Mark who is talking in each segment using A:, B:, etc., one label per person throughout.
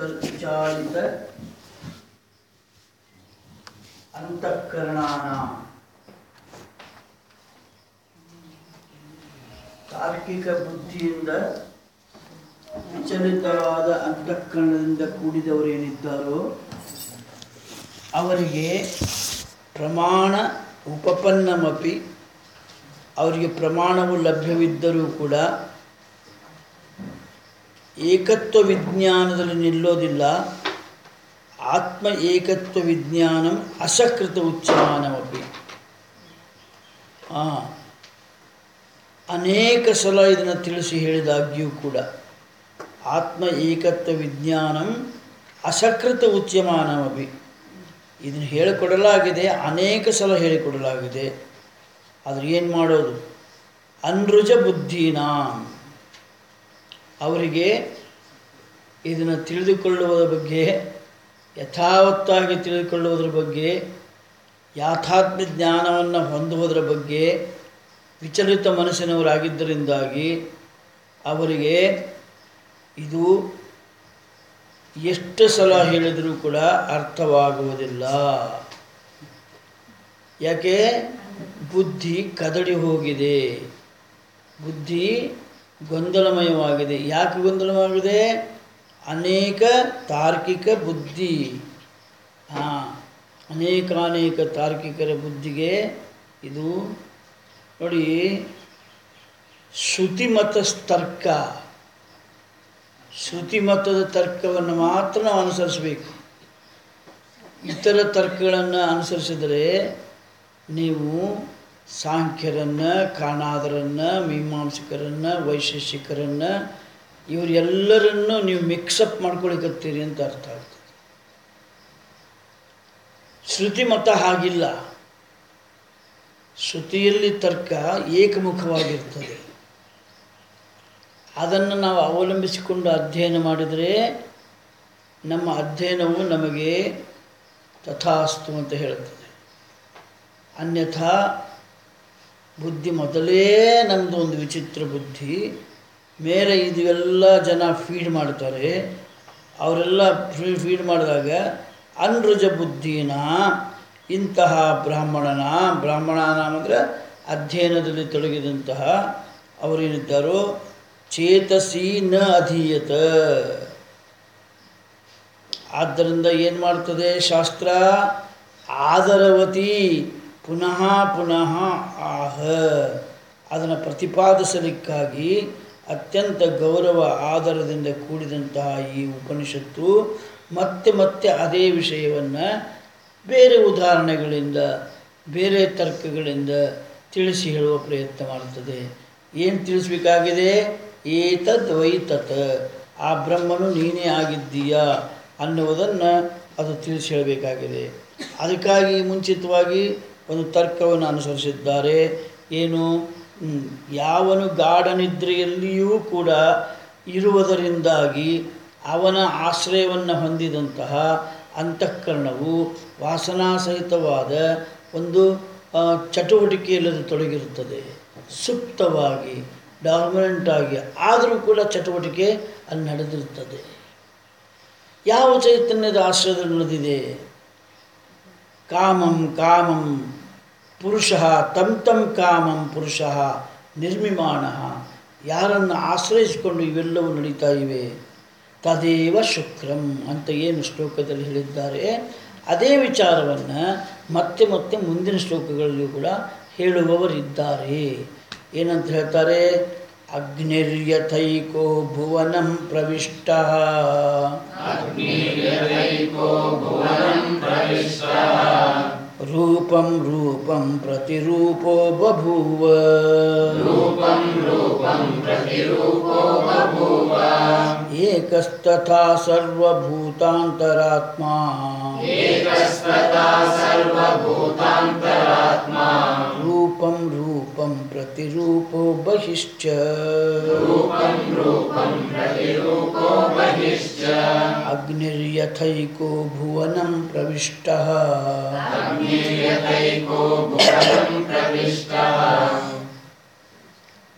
A: ಅಂತರ್ಚಾಲಿತ ಅಂತಃಕರಣಾನ ತಾರ್ಕಿಕ ಬುದ್ಧಿಯಿಂದ ವಿಚಲಿತವಾದ ಅಂತಃಕರಣದಿಂದ ಕೂಡಿದವರೇನಿದ್ದಾರೋ ಅವರಿಗೆ ಪ್ರಮಾಣ ಉಪಪನ್ನಮಪಿ ಅವರಿಗೆ ಪ್ರಮಾಣವು ಲಭ್ಯವಿದ್ದರೂ ಕೂಡ ಏಕತ್ವ ವಿಜ್ಞಾನದಲ್ಲಿ ನಿಲ್ಲೋದಿಲ್ಲ ಆತ್ಮ ಏಕತ್ವ ವಿಜ್ಞಾನಂ ಅಸಕೃತ ಉಚ್ಚಾನಮಪಿ ಹಾಂ ಅನೇಕ ಸಲ ಇದನ್ನು ತಿಳಿಸಿ ಹೇಳಿದಾಗ್ಯೂ ಕೂಡ ಆತ್ಮ ಏಕತ್ವ ವಿಜ್ಞಾನಂ ಅಸಕೃತ ಉಚ್ಯಮಾನಮಪಿ ಇದನ್ನು ಹೇಳಿಕೊಡಲಾಗಿದೆ ಅನೇಕ ಸಲ ಹೇಳಿಕೊಡಲಾಗಿದೆ ಆದರೆ ಏನು ಮಾಡೋದು ಅನೃಜ ಬುದ್ಧಿನ ಅವರಿಗೆ ಇದನ್ನು ತಿಳಿದುಕೊಳ್ಳುವುದರ ಬಗ್ಗೆ ಯಥಾವತ್ತಾಗಿ ತಿಳಿದುಕೊಳ್ಳುವುದರ ಬಗ್ಗೆ ಯಾಥಾತ್ಮ್ಯ ಜ್ಞಾನವನ್ನು ಹೊಂದುವುದರ ಬಗ್ಗೆ ವಿಚಲಿತ ಮನಸ್ಸಿನವರಾಗಿದ್ದರಿಂದಾಗಿ ಅವರಿಗೆ ಇದು ಎಷ್ಟು ಸಲ ಹೇಳಿದರೂ ಕೂಡ ಅರ್ಥವಾಗುವುದಿಲ್ಲ ಯಾಕೆ ಬುದ್ಧಿ ಕದಡಿ ಹೋಗಿದೆ ಬುದ್ಧಿ ಗೊಂದಲಮಯವಾಗಿದೆ ಯಾಕೆ ಗೊಂದಲವಾಗಿದೆ ಅನೇಕ ತಾರ್ಕಿಕ ಬುದ್ಧಿ ಹಾಂ ಅನೇಕಾನೇಕ ತಾರ್ಕಿಕರ ಬುದ್ಧಿಗೆ ಇದು ನೋಡಿ ಶ್ರುತಿಮತಸ್ತರ್ಕ ಶ್ರುತಿಮತದ ತರ್ಕವನ್ನು ಮಾತ್ರ ನಾವು ಅನುಸರಿಸಬೇಕು ಇತರ ತರ್ಕಗಳನ್ನು ಅನುಸರಿಸಿದರೆ ನೀವು ಸಾಂಖ್ಯರನ್ನು ಕಾಣಾದರನ್ನು ಮೀಮಾಂಸಕರನ್ನು ವೈಶೇಷಿಕರನ್ನು ಇವರೆಲ್ಲರನ್ನು ನೀವು ಮಿಕ್ಸಪ್ ಮಾಡ್ಕೊಳಿಕತ್ತೀರಿ ಅಂತ ಅರ್ಥ ಆಗ್ತದೆ ಶ್ರುತಿ ಮತ ಹಾಗಿಲ್ಲ ಶ್ರುತಿಯಲ್ಲಿ ತರ್ಕ ಏಕಮುಖವಾಗಿರ್ತದೆ ಅದನ್ನು ನಾವು ಅವಲಂಬಿಸಿಕೊಂಡು ಅಧ್ಯಯನ ಮಾಡಿದರೆ ನಮ್ಮ ಅಧ್ಯಯನವು ನಮಗೆ ತಥಾಸ್ತು ಅಂತ ಹೇಳುತ್ತದೆ ಅನ್ಯಥಾ ಬುದ್ಧಿ ಮೊದಲೇ ನಮ್ಮದು ಒಂದು ವಿಚಿತ್ರ ಬುದ್ಧಿ ಮೇಲೆ ಇದೆಲ್ಲ ಜನ ಫೀಡ್ ಮಾಡ್ತಾರೆ ಅವರೆಲ್ಲ ಫೀಡ್ ಮಾಡಿದಾಗ ಅನೃಜ ಬುದ್ಧಿನ ಇಂತಹ ಬ್ರಾಹ್ಮಣನ ಬ್ರಾಹ್ಮಣನ ಅಂದರೆ ಅಧ್ಯಯನದಲ್ಲಿ ತೊಡಗಿದಂತಹ ಅವರೇನಿದ್ದಾರೋ ಚೇತಸಿ ನ ಅಧೀಯತ ಆದ್ದರಿಂದ ಏನು ಮಾಡ್ತದೆ ಶಾಸ್ತ್ರ ಆದರವತಿ ಪುನಃ ಪುನಃ ಆಹ ಅದನ್ನು ಪ್ರತಿಪಾದಿಸಲಿಕ್ಕಾಗಿ ಅತ್ಯಂತ ಗೌರವ ಆದರದಿಂದ ಕೂಡಿದಂತಹ ಈ ಉಪನಿಷತ್ತು ಮತ್ತೆ ಮತ್ತೆ ಅದೇ ವಿಷಯವನ್ನು ಬೇರೆ ಉದಾಹರಣೆಗಳಿಂದ ಬೇರೆ ತರ್ಕಗಳಿಂದ ತಿಳಿಸಿ ಹೇಳುವ ಪ್ರಯತ್ನ ಮಾಡುತ್ತದೆ ಏನು ತಿಳಿಸ್ಬೇಕಾಗಿದೆ ಏತದ್ ವೈತತ್ ಆ ಬ್ರಹ್ಮನು ನೀನೇ ಆಗಿದ್ದೀಯಾ ಅನ್ನುವುದನ್ನು ಅದು ತಿಳಿಸಿ ಹೇಳಬೇಕಾಗಿದೆ ಅದಕ್ಕಾಗಿ ಮುಂಚಿತವಾಗಿ ಒಂದು ತರ್ಕವನ್ನು ಅನುಸರಿಸಿದ್ದಾರೆ ಏನು ಹ್ಮ್, ಯಾವನು ಗಾಢನಿದ್ರೆಯಲ್ಲಿಯೂ ಕೂಡ ಇರುವುದರಿಂದಾಗಿ ಅವನ ಆಶ್ರಯವನ್ನು ಹೊಂದಿದಂತಹ ಅಂತಃಕರಣವು ವಾಸನಾಸಹಿತವಾದ ಒಂದು ಆ, ಚಟುವಟಿಕೆಯಲ್ಲಿ ಅದು ತೊಡಗಿರುತ್ತದೆ ಸುಪ್ತವಾಗಿ ಡಾರ್ಮೆಂಟ್ ಆಗಿ ಆದರೂ ಕೂಡ ಚಟುವಟಿಕೆ ಅಲ್ಲಿ ನಡೆದಿರುತ್ತದೆ ಯಾವ ಚೈತನ್ಯದ ಆಶ್ರಯದಲ್ಲಿ ನಡೆದಿದೆ ಕಾಮಂ ಕಾಮಂ ಪುರುಷ ತಂ ತಂ ಕಾಮಂ ಪುರುಷ ನಿರ್ಮಿಮಾಣ ಯಾರನ್ನು ಆಶ್ರಯಿಸಿಕೊಂಡು ಇವೆಲ್ಲವೂ ನಡೀತಾ ಇವೆ ತದೇವ ಶುಕ್ರಂ ಅಂತ ಏನು ಶ್ಲೋಕದಲ್ಲಿ ಹೇಳಿದ್ದಾರೆ ಅದೇ ವಿಚಾರವನ್ನು ಮತ್ತೆ ಮತ್ತೆ ಮುಂದಿನ ಶ್ಲೋಕಗಳಲ್ಲಿಯೂ ಕೂಡ ಹೇಳುವವರಿದ್ದಾರೆ ಏನಂತ ಹೇಳ್ತಾರೆ ಅಗ್ನಿರ್ಯಥೈಕೋ ಭುವನಂ ಪ್ರವಿಷ್ಟ ರೂಪಂ ರೂಪಂ ಪ್ರತಿರೂಪೋ ಬಭೂವ ಏಕಸ್ತಥಾ ಸರ್ವಭೂತಾಂತರಾತ್ಮ ರೂಪಂ ರೂಪಂ ಪ್ರತಿರೂಪೋ ಬಹಿಶ್ಚ ಅಗ್ನಿರ್ಯಥೈಕೋ ಭುವನಂ ಪ್ರವಿಷ್ಟ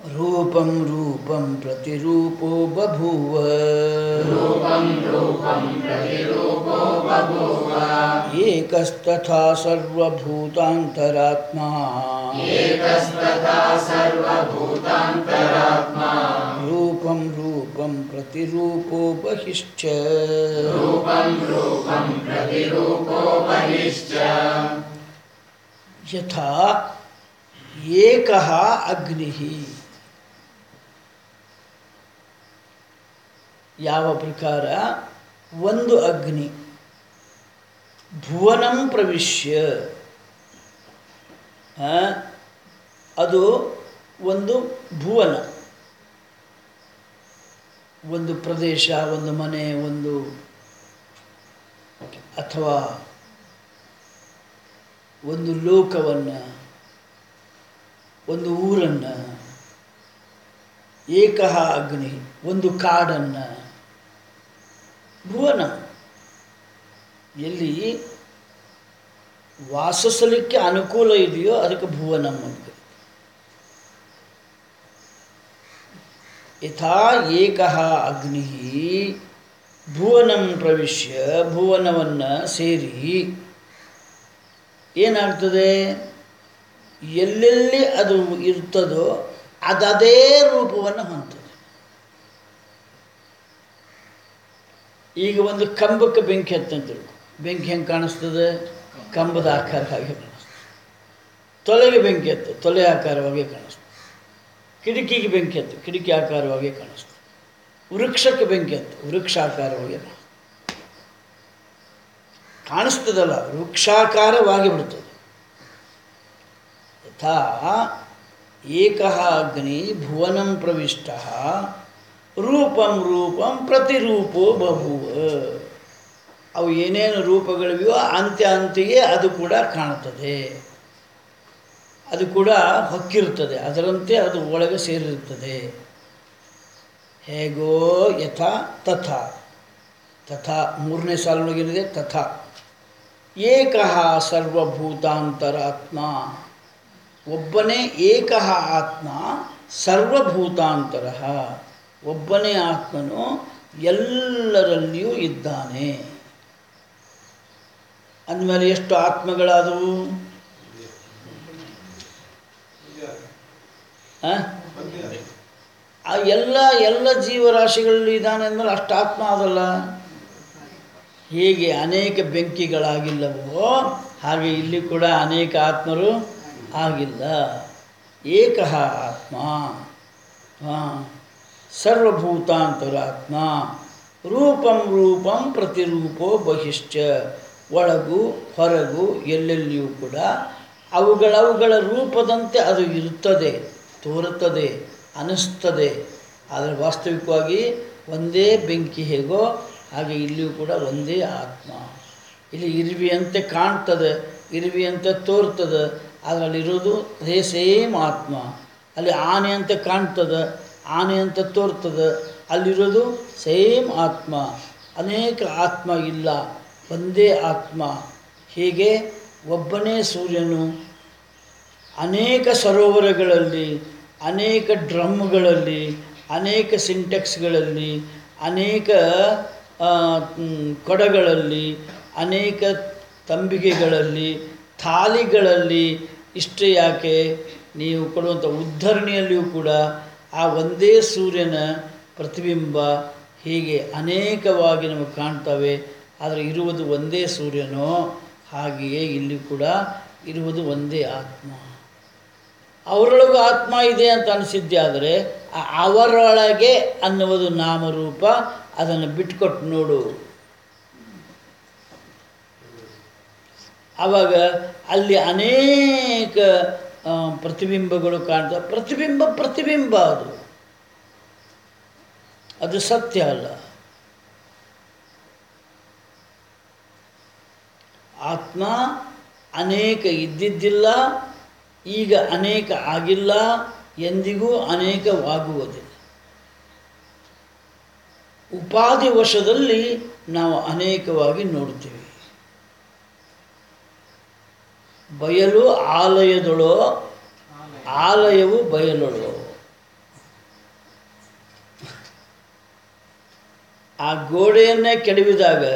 A: ರೂಪಂ ರೂಪಂ ಪ್ರತಿರೂಪೋ ಬಭೂವ ಏಕಸ್ತಥಾ ಸರ್ವಭೂತಾಂತರಾತ್ಮಾ ರೂಪಂ ರೂಪಂ ಪ್ರತಿರೂಪೋ ಬಹಿಶ್ಚ ಯಥಾ ಏಕಃ ಅಗ್ನಿಃ ಯಾವ ಪ್ರಕಾರ ಒಂದು ಅಗ್ನಿ ಭುವನಂ ಪ್ರವಿಶ್ಯ ಆ, ಅದು ಒಂದು ಭುವನ ಒಂದು ಪ್ರದೇಶ ಒಂದು ಮನೆ ಒಂದು ಅಥವಾ ಒಂದು ಲೋಕವನ್ನು ಒಂದು ಊರನ್ನು ಏಕಃ ಅಗ್ನಿ ಒಂದು ಕಾಡನ್ನು ಭುವನ ಎಲ್ಲಿ ವಾಸಿಸಲಿಕ್ಕೆ ಅನುಕೂಲ ಇದೆಯೋ ಅದಕ್ಕೆ ಭುವನಂ ಅಂತ ಕರೀತಾರೆ. ಯಥಾ ಏಕಃ ಅಗ್ನಿ ಭುವನಂ ಪ್ರವಿಶ್ಯ ಭುವನವನ್ನು ಸೇರಿ ಏನಾಗ್ತದೆ ಎಲ್ಲೆಲ್ಲಿ ಅದು ಇರ್ತದೋ ಅದದೇ ರೂಪವನ್ನು ಹೊಂದ್ತದೆ ಈಗ ಒಂದು ಕಂಬಕ್ಕೆ ಬೆಂಕಿ ಹತ್ತಂತ ತಿಳ್ಕೊ ಬೆಂಕಿ ಹೆಂಗೆ ಕಾಣಿಸ್ತದೆ ಕಂಬದ ಆಕಾರ ಹಾಗೆ ಕಾಣಿಸ್ತದೆ ತೊಲೆಗೆ ಬೆಂಕಿ ಹತ್ತು ತೊಲೆ ಆಕಾರವಾಗಿ ಕಾಣಿಸ್ತದೆ ಕಿಟಕಿಗೆ ಬೆಂಕಿ ಹತ್ತು ಕಿಟಕಿ ಆಕಾರವಾಗಿ ಕಾಣಿಸ್ತದೆ ವೃಕ್ಷಕ್ಕೆ ಬೆಂಕಿ ಹತ್ತು ವೃಕ್ಷ ಆಕಾರವಾಗಿ ಕಾಣಿಸ್ತದೆ ಕಾಣಿಸ್ತದಲ್ಲ ವೃಕ್ಷಾಕಾರವಾಗಿ ಬಿಡ್ತದೆ ಯಥಾ ಏಕಃ ಅಗ್ನಿ ಭುವನಂ ಪ್ರವಿಷ್ಟ ರೂಪಂ ರೂಪಂ ಪ್ರತಿರೂಪೋ ಬಭುವ ಅವು ಏನೇನು ರೂಪಗಳಿವೆಯೋ ಅಂತ್ಯ ಅಂತೆಯೇ ಅದು ಕೂಡ ಕಾಣುತ್ತದೆ ಅದು ಕೂಡ ಹೊಕ್ಕಿರುತ್ತದೆ ಅದರಂತೆ ಅದು ಒಳಗೆ ಸೇರಿರುತ್ತದೆ ಹೇಗೋ ಯಥಾ ತಥಾ ತಥಾ ಮೂರನೇ ಸಾಲಿನೊಳಗೇನಿದೆ ತಥಾ ಏಕಃ ಸರ್ವಭೂತಾಂತರಾತ್ಮ ಒಬ್ಬನೇ ಏಕಃ ಆತ್ಮ ಸರ್ವಭೂತಾಂತರ ಒಬ್ಬನೇ ಆತ್ಮನು ಎಲ್ಲರಲ್ಲಿಯೂ ಇದ್ದಾನೆ ಅಂದಮೇಲೆ ಎಷ್ಟು ಆತ್ಮಗಳಾದವು ಆ? ಆ ಎಲ್ಲ ಎಲ್ಲ ಜೀವರಾಶಿಗಳಲ್ಲಿ ಇದ್ದಾನೆ ಅಂದಮೇಲೆ ಅಷ್ಟು ಆತ್ಮ ಅದಲ್ಲ ಹೇಗೆ ಅನೇಕ ಬೆಂಕಿಗಳಾಗಿಲ್ಲವೋ ಹಾಗೆ ಇಲ್ಲಿ ಕೂಡ ಅನೇಕ ಆತ್ಮರು ಆಗಿಲ್ಲ ಏಕಃ ಆತ್ಮ ಹಾಂ ಸರ್ವಭೂತಾಂತರಾತ್ಮ ರೂಪಂ ರೂಪಂ ಪ್ರತಿರೂಪೋ ಬಹಿಶ್ಚ ಒಳಗು ಹೊರಗು ಎಲ್ಲೆಲ್ಲಿಯೂ ಕೂಡ ಅವುಗಳವುಗಳ ರೂಪದಂತೆ ಅದು ಇರುತ್ತದೆ ತೋರುತ್ತದೆ ಅನಿಸ್ತದೆ ಆದರೆ ವಾಸ್ತವಿಕವಾಗಿ ಒಂದೇ ಬೆಂಕಿ ಹೇಗೋ ಹಾಗೆ ಇಲ್ಲಿಯೂ ಕೂಡ ಒಂದೇ ಆತ್ಮ ಇಲ್ಲಿ ಇರುವಿಯಂತೆ ಕಾಣ್ತದೆ ಇರುವಿಯಂತೆ ತೋರ್ತದೆ ಅದರಲ್ಲಿರೋದು ಅದೇ ಸೇಮ್ ಆತ್ಮ ಅಲ್ಲಿ ಆನೆ ಅಂತ ಕಾಣ್ತದೆ ಆನೆ ಅಂತ ತೋರ್ತದೆ ಅಲ್ಲಿರೋದು ಸೇಮ್ ಆತ್ಮ ಅನೇಕ ಆತ್ಮ ಇಲ್ಲ ಒಂದೇ ಆತ್ಮ ಹೀಗೆ ಒಬ್ಬನೇ ಸೂರ್ಯನು ಅನೇಕ ಸರೋವರಗಳಲ್ಲಿ ಅನೇಕ ಡ್ರಮ್ಗಳಲ್ಲಿ ಅನೇಕ ಸಿಂಟೆಕ್ಸ್ಗಳಲ್ಲಿ ಅನೇಕ ಆ, ಮ್, ಕೊಡಗಳಲ್ಲಿ ಅನೇಕ ತಂಬಿಗೆಗಳಲ್ಲಿ ಥಾಲಿಗಳಲ್ಲಿ ಇಷ್ಟೇ ಯಾಕೆ ನೀವು ಕೊಡುವಂಥ ಉದ್ಧರಣಿಯಲ್ಲಿಯೂ ಕೂಡ ಆ ಒಂದೇ ಸೂರ್ಯನ ಪ್ರತಿಬಿಂಬ ಹೀಗೆ ಅನೇಕವಾಗಿ ನಮಗೆ ಕಾಣ್ತವೆ ಆದರೆ ಇರುವುದು ಒಂದೇ ಸೂರ್ಯನೋ ಹಾಗೆಯೇ ಇಲ್ಲಿ ಕೂಡ ಇರುವುದು ಒಂದೇ ಆತ್ಮ ಅವರೊಳಗೂ ಆತ್ಮ ಇದೆ ಅಂತ ಅನಿಸಿದ್ದೆ ಆದರೆ ಆ ಅವರೊಳಗೆ ಅನ್ನುವುದು ನಾಮರೂಪ ಅದನ್ನು ಬಿಟ್ಕೊಟ್ಟು ನೋಡು ಆವಾಗ ಅಲ್ಲಿ ಅನೇಕ ಆ, ಪ್ರತಿಬಿಂಬಗಳು ಕಾಣ್ತವೆ ಪ್ರತಿಬಿಂಬ ಪ್ರತಿಬಿಂಬ ಅದು ಅದು ಸತ್ಯ ಅಲ್ಲ ಆತ್ಮ ಅನೇಕ ಇದ್ದಿದ್ದಿಲ್ಲ ಈಗ ಅನೇಕ ಆಗಿಲ್ಲ ಎಂದಿಗೂ ಅನೇಕವಾಗುವುದಿಲ್ಲ ಉಪಾಧಿ ವಶದಲ್ಲಿ ನಾವು ಅನೇಕವಾಗಿ ನೋಡ್ತೀವಿ ಬಯಲು ಆಲಯದೊಳೋ ಆಲಯವು ಬಯಲೊಳೋ ಆ ಗೋಡೆಯನ್ನೇ ಕೆಡವಿದಾಗ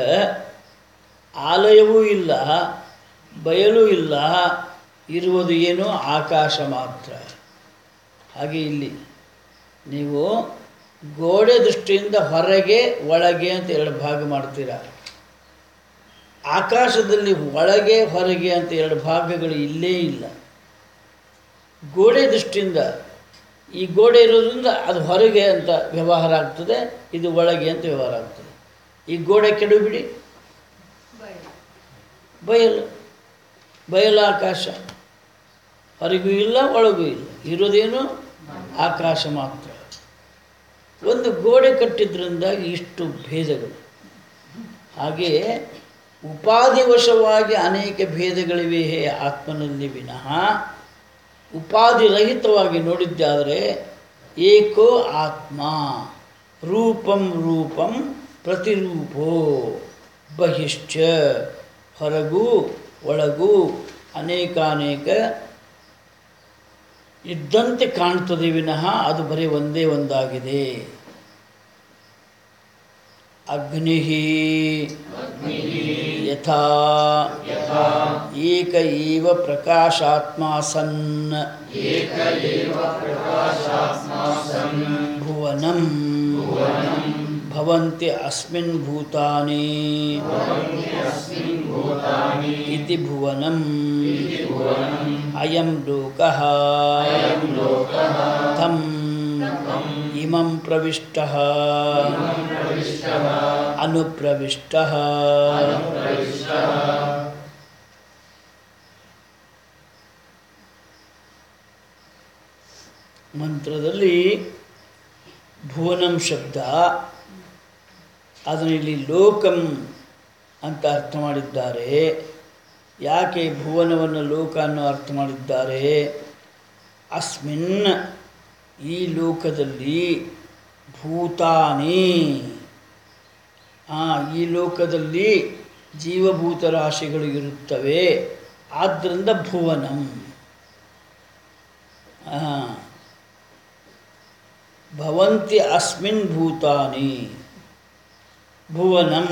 A: ಆಲಯವೂ ಇಲ್ಲ ಬಯಲು ಇಲ್ಲ ಇರುವುದು ಏನು ಆಕಾಶ ಮಾತ್ರ ಹಾಗೆ ಇಲ್ಲಿ ನೀವು ಗೋಡೆ ದೃಷ್ಟಿಯಿಂದ ಹೊರಗೆ ಒಳಗೆ ಅಂತ ಎರಡು ಭಾಗ ಮಾಡ್ತೀರಾ ಆಕಾಶದಲ್ಲಿ ಒಳಗೆ ಹೊರಗೆ ಅಂತ ಎರಡು ಭಾಗಗಳು ಇಲ್ಲೇ ಇಲ್ಲ ಗೋಡೆ ದೃಷ್ಟಿಯಿಂದ ಈ ಗೋಡೆ ಇರೋದ್ರಿಂದ ಅದು ಹೊರಗೆ ಅಂತ ವ್ಯವಹಾರ ಆಗ್ತದೆ ಇದು ಒಳಗೆ ಅಂತ ವ್ಯವಹಾರ ಆಗ್ತದೆ ಈ ಗೋಡೆ ಕೆಡವಿಬಿಡಿ ಬಯಲು ಬಯಲು ಆಕಾಶ ಹೊರಗೂ ಇಲ್ಲ ಒಳಗೂ ಇಲ್ಲ ಇರೋದೇನು ಆಕಾಶ ಮಾತ್ರ ಒಂದು ಗೋಡೆ ಕಟ್ಟಿದ್ರಿಂದ ಇಷ್ಟು ಭೇದಗಳು ಹಾಗೆಯೇ ಉಪಾಧಿವಶವಾಗಿ ಅನೇಕ ಭೇದಗಳಿವೆ ಹೇ ಆತ್ಮನಲ್ಲಿ ವಿನಃ ಉಪಾಧಿರಹಿತವಾಗಿ ನೋಡಿದ್ದಾದರೆ ಏಕೋ ಆತ್ಮ ರೂಪಂ ರೂಪಂ ಪ್ರತಿರೂಪೋ ಬಹಿಶ್ಚ ಹೊರಗೂ ಒಳಗೂ ಅನೇಕಾನೇಕ ಇದ್ದಂತೆ ಕಾಣ್ತದೆ ವಿನಃ ಅದು ಬರೀ ಒಂದೇ ಒಂದಾಗಿದೆ ಅಗ್ನಿ ಯಥಾ ಏಕ ಏವ ಪ್ರಕಾಶಾತ್ಮ ಸನ್ ಭುವನಂ ಭವಂತಿ ಅಸ್ಮಿನ್ ಭೂತಾನಿ ಇತಿ ಭುವನಂ ಅಯಂ ಲೋಕಃ ತಂ ಇಮಂ ಪ್ರವಿಷ್ಟಃ ಅನುಪ್ರವಿಷ್ಟಃ ಮಂತ್ರದಲ್ಲಿ ಭುವನಂ ಶಬ್ದ ಅದನ್ನು ಇಲ್ಲಿ ಲೋಕಂ ಅಂತ ಅರ್ಥ ಮಾಡಿದ್ದಾರೆ ಯಾಕೆ ಭುವನವನ್ನು ಲೋಕ ಅನ್ನೋ ಅರ್ಥ ಮಾಡಿದ್ದಾರೆ ಅಸ್ಮಿನ್ ಈ ಲೋಕದಲ್ಲಿ ಭೂತಾನಿ ಆ, ಈ ಲೋಕದಲ್ಲಿ ಜೀವಭೂತ ರಾಶಿಗಳು ಇರುತ್ತವೆ ಆದ್ದರಿಂದ ಭುವನಂ ಆ, ಭವಂತಿ ಅಸ್ಮಿನ್ ಭೂತಾನಿ ಭುವನಂ